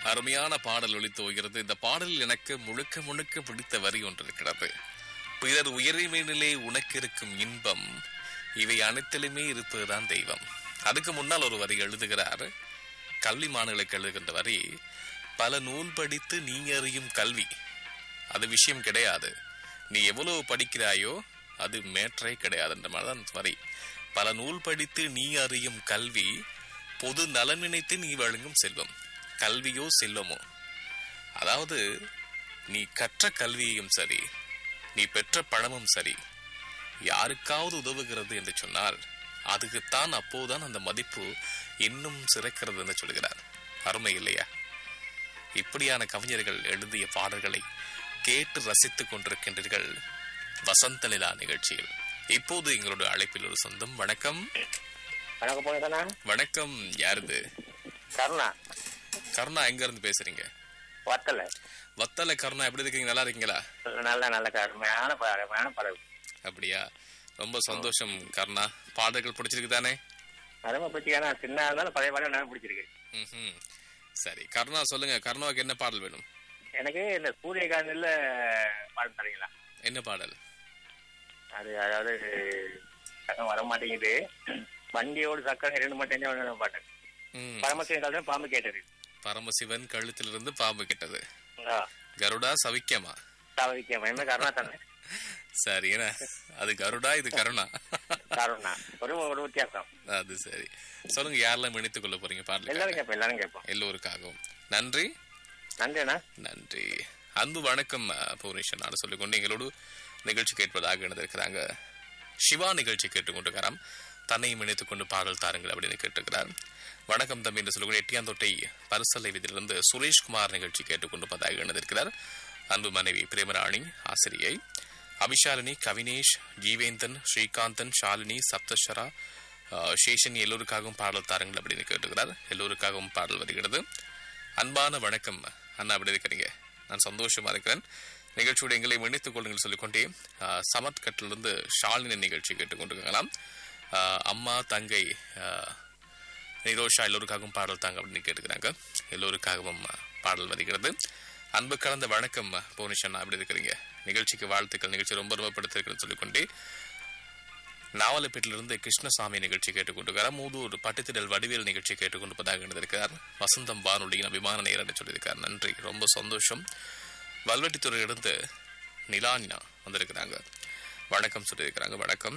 அருமையான பாடல் ஒலித்து போகிறது இந்த பாடலில் எனக்கு முழுக்க முழுக்க பிடித்த வரி ஒன்று இருக்கிறது பிறர் உயர்மையிலே உனக்கு இருக்கும் இன்பம் இவை அனைத்திலுமே இருப்பதுதான் தெய்வம் அதுக்கு முன்னால் ஒரு வரி எழுதுகிறார் கல்வி மாணவர்களுக்கு எழுதுகின்ற வரி பல நூல் படித்து நீ அறியும் கல்வி அது விஷயம் கிடையாது நீ எவ்வளவு படிக்கிறாயோ அது மேற்றே கிடையாதுன்ற மாதிரி தான் வரி பல நூல் படித்து நீ அறியும் கல்வி பொது நலன் நினைத்து நீ வழங்கும் செல்வம் கல்வியோ செல்வமோ அதாவது நீ கற்ற கல்வியையும் சரி நீ பெற்ற பணமும் சரி யாருக்காவது உதவுகிறது என்று சொன்னால் அதுக்குத்தான் அப்போதுதான் அந்த மதிப்பு இன்னும் சிறக்கிறது என்று சொல்கிறார் அருமை இல்லையா இப்படியான கவிஞர்கள் எழுதிய பாடல்களை கேட்டு ரசித்துக் கொண்டிருக்கின்றீர்கள் வசந்த நிலா நிகழ்ச்சியில் இப்போது எங்களுடைய அழைப்பில் ஒரு சொந்தம் வணக்கம் வணக்கம் போனேண்ணா வணக்கம் யாருது கருணா கருணா எங்க இருந்து பேசுறீங்க வத்தல வத்தல கருணா எப்படி இருக்கீங்க நல்லா இருக்கீங்களா நல்ல நல்ல கருமையான ப- அருமையான படம் அப்படியா ரொம்ப சந்தோஷம் கருணா பாடல்கள் பிடிச்சிருக்கு தானே அருமை பிடிச்சிக்கான சின்ன இருந்தாலும் பழைய பாடம் எனக்கு பிடிச்சிருக்கு ம்ஹும். சரி கருணா சொல்லுங்க கருணாவுக்கு என்ன பாடல் வேணும் எனக்கு இந்த சூரியகாந்தில் பாடம் தரீங்களா என்ன பாடல் அது அதாவது சக்கம் வர மாட்டேங்குது வண்டியோடு சக்கரம் இரண்டு மட்டும் தான் பாட்டு ம். பரமசிவன் காலத்தில் பாம்பு கேட்டது பரமசிவன் கழுத்திலிருந்து பாம்பு கிட்டது ஆ, கருடா சவிக்கமா தவிக்க என்ன கருணா தானே சரி என்ன அது கருடா இது கருணா கருணா ஒரு ஒரு வித்தியாசம் அது சரி சொல்லுங்க யாரெல்லாம் இணைத்துக் கொள்ள போறீங்க எல்லாரும் பாடலுக்கு கேட்போம் எல்லாரும் கேட்போம் எல்லோருக்காகவும் நன்றி நன்றிண்ணா நன்றி அன்பு வணக்கம் பூர்ணேஷன் நான் சொல்லிக்கொண்டு எங்களோடு நிகழ்ச்சி கேட்பதாக இணைந்திருக்கிறாங்க சிவா நிகழ்ச்சி கேட்டுக்கொண்டிருக்கிறார் தன்னையும் இணைத்துக் கொண்டு பாடல் தாருங்கள் அப்படின்னு கேட்டிருக்கிறார் வணக்கம் தம்பி என்று சொல்லிக்கொண்டு எட்டியாந்தோட்டை பரிசலை விதிலிருந்து சுரேஷ்குமார் நிகழ்ச்சி கேட்டுக்கொண்டிருப்பதாக இணைந்திருக்கிறார் அன்பு மனைவி பிரேமராணி ஆசிரியை அபிஷாலினி கவினேஷ் ஜீவேந்தன் ஸ்ரீகாந்தன் ஷாலினி சப்தஸ்வரா அஹ், சேஷன் எல்லோருக்காகவும் பாடல் தாருங்கள் அப்படின்னு கேட்டுக்கிறார் எல்லோருக்காகவும் பாடல் வருகிறது அன்பான வணக்கம் அண்ணா அப்படி இருக்கிறீங்க நான் சந்தோஷமா இருக்கிறேன் நிகழ்ச்சியோட எங்களை இணைத்துக் கொள்ளுங்கள் சொல்லிக்கொண்டே ஆஹ், சமத் கட்டிலிருந்து ஷாலினி நிகழ்ச்சி கேட்டுக்கொண்டிருக்கலாம் ஆஹ், அம்மா தங்கை ஆஹ், நிரோஷா எல்லோருக்காகவும் பாடல் தாங்க அப்படின்னு கேட்டுக்கிறாங்க எல்லோருக்காகவும் ஆஹ், பாடல் வருகிறது அன்பு கலந்த வணக்கம் புவனேஷன் அப்படி இருக்கிறீங்க நிகழ்ச்சிக்கு வாழ்த்துக்கள் நிகழ்ச்சி ரொம்ப ரொம்ப படுத்திருக்கிறேன்னு சொல்லிக்கொண்டே நாவலப்பேட்டிலிருந்து கிருஷ்ணசாமி நிகழ்ச்சி கேட்டுக்கொண்டிருக்கிறார் மூதூர் பட்டுத்திடல் வடிவேல் நிகழ்ச்சி கேட்டுக்கொண்டிருப்பதாக இருந்திருக்கிறார் வசந்தம் வானொலியின் அபிமான நேரம் சொல்லியிருக்கார் நன்றி ரொம்ப சந்தோஷம் வல்வெட்டித்துறையிலிருந்து நிலானினா வந்திருக்கிறாங்க வணக்கம் சொல்லியிருக்கிறாங்க வணக்கம்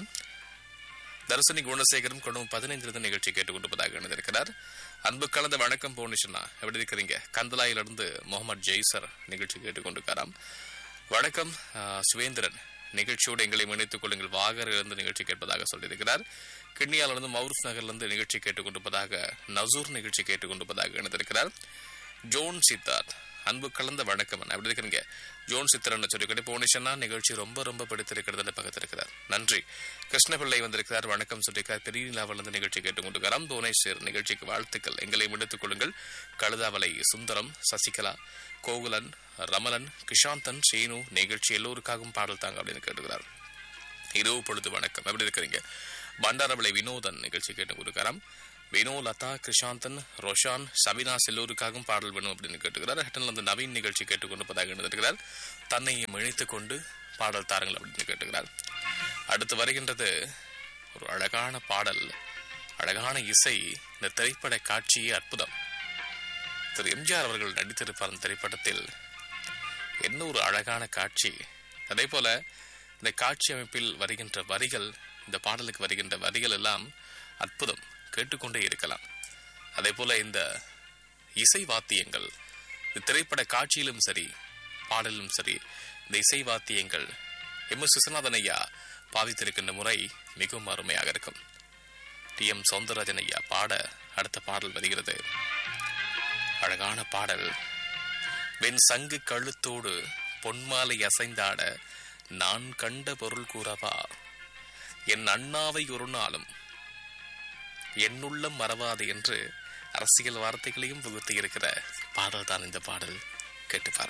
தர்சனி குணசேகரம் குடும்பம் பதினைந்து நிகழ்ச்சி கேட்டுக்கொண்டிருப்பதாக இருந்திருக்கிறார் அன்பு கலந்த வணக்கம் போனிஷனா எப்படி இருக்கிறீங்க கந்தலாயிலிருந்து முகமது ஜெய்சர் நிகழ்ச்சி கேட்டுக்கொண்டிருக்காராம் வணக்கம் ஆஹ், சுவேந்திரன் நிகழ்ச்சியோடு எங்களை இணைத்துக் கொள்ளுங்கள் வாகரிலிருந்து நிகழ்ச்சி கேட்பதாக சொல்லியிருக்கிறார் கிண்ணியாலிருந்து மவுரூப் நகர்லிருந்து நிகழ்ச்சி கேட்டுக்கொண்டிருப்பதாக நசூர் நிகழ்ச்சி கேட்டுக்கொண்டிருப்பதாக இணைந்திருக்கிறார் ஜோன் சித்தார்த் அன்பு கலந்த வணக்கம் அப்படி இருக்கிறீங்க ஜோன் சித்திரன் சொல்லிக்கிட்டு போனிஷன்னா நிகழ்ச்சி ரொம்ப ரொம்ப பிடித்திருக்கிறது பக்கத்தில் இருக்கிறார் நன்றி கிருஷ்ணபிள்ளை வந்திருக்கிறார் வணக்கம் சொல்லியிருக்கார் பெரிய நிலாவிலிருந்து நிகழ்ச்சி கேட்டுக்கொண்டிருக்கிறார் புவனேஸ்வர் நிகழ்ச்சிக்கு வாழ்த்துக்கள் எங்களை முடித்துக் கொள்ளுங்கள் கழுதாவலை சுந்தரம் சசிகலா கோகுலன் ரமலன் கிஷாந்தன் சீனு நிகழ்ச்சி எல்லோருக்காகவும் பாடல் தாங்க அப்படின்னு கேட்டுக்கிறார் இரவு பொழுது வணக்கம் எப்படி இருக்கிறீங்க பண்டாரவிளை வினோதன் நிகழ்ச்சி கேட்டு கொடுக்காராம் வினோ லதா கிருஷாந்தன் ரோஷான் சபினாஸ் எல்லோருக்காகவும் பாடல் வேணும் அப்படின்னு கேட்டுக்கிறார் ஹெட்டன்ல இருந்து நவீன் நிகழ்ச்சி கேட்டுக்கொண்டிருப்பதாக எழுதிருக்கிறார் தன்னையும் இணைத்துக் கொண்டு பாடல் தாருங்கள் அப்படின்னு கேட்டுக்கிறார் அடுத்து வருகின்றது ஒரு அழகான பாடல் அழகான இசை இந்த திரைப்பட காட்சியே அற்புதம் திரு எம்ஜிஆர் அவர்கள் நடித்திருப்பார் அந்த திரைப்படத்தில் என்ன ஒரு அழகான காட்சி அதே போல இந்த காட்சி அமைப்பில் வருகின்ற வரிகள் இந்த பாடலுக்கு வருகின்ற வரிகள் எல்லாம் அற்புதம் கேட்டுக்கொண்டே இருக்கலாம் அதே போல இந்த இசை வாத்தியங்கள் இந்த திரைப்பட காட்சியிலும் சரி பாடலிலும் சரி இந்த இசை வாத்தியங்கள் எம் எஸ் விஸ்வநாதன் ஐயா பாவித்திருக்கின்ற முறை மிகவும் அருமையாக இருக்கும் டி எம் சௌந்தரராஜன் ஐயா பாட அடுத்த பாடல் வருகிறது அழகான பாடல் வெண் சங்கு கழுத்தோடு பொன்மாலை அசைந்தாட நான் கண்ட பொருள் கூறவா என் அண்ணாவை ஒரு நாளும் என்னுள்ளம் மறவாது என்று அரசியல் வார்த்தைகளையும் புகுத்தி இருக்கிற பாடல் தான் இந்த பாடல் கேட்டு பாருங்கள்